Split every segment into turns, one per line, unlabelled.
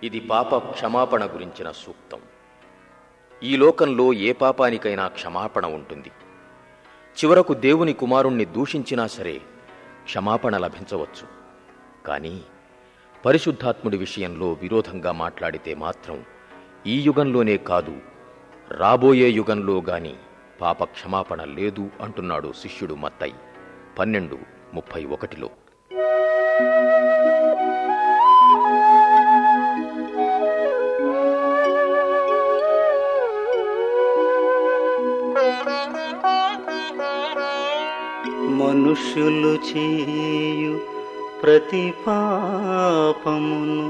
ఇది పాప క్షమాపణ గురించిన సూక్తం ఈ లోకంలో ఏ పాపానికైనా క్షమాపణ ఉంటుంది చివరకు దేవుని కుమారుణ్ణి దూషించినా సరే క్షమాపణ లభించవచ్చు కానీ పరిశుద్ధాత్ముడి విషయంలో విరోధంగా మాట్లాడితే మాత్రం ఈ యుగంలోనే కాదు రాబోయే యుగంలో గాని పాప క్షమాపణ లేదు అంటున్నాడు శిష్యుడు మత్తయి పన్నెండు ముప్పై ఒకటిలో
మనుష్యులు చేయు ప్రతి పాపమును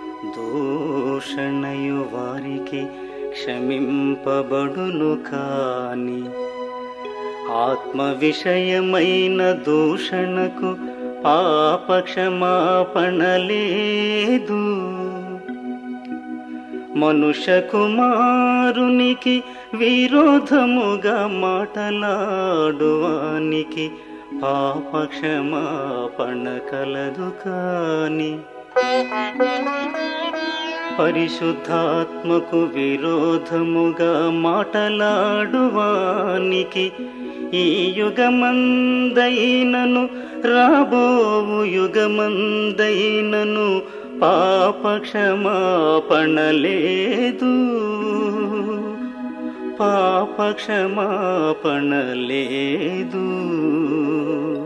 దూషణయు వారికి క్షమింపబడును కాని ఆత్మ విషయమైన దూషణకు పాప క్షమాపణ లేదు మనుష్య కుమారునికి విరోధముగా మాటలాడువానికి పాప క్షమాపణ కలదు కాని పరిశుద్ధాత్మకు విరోధముగా మాటలాడువానికి ఈ యుగమందైనను రాబోవు యుగమందైనను పాప క్షమాపణ లేదు పాప క్షమాపణ లేదు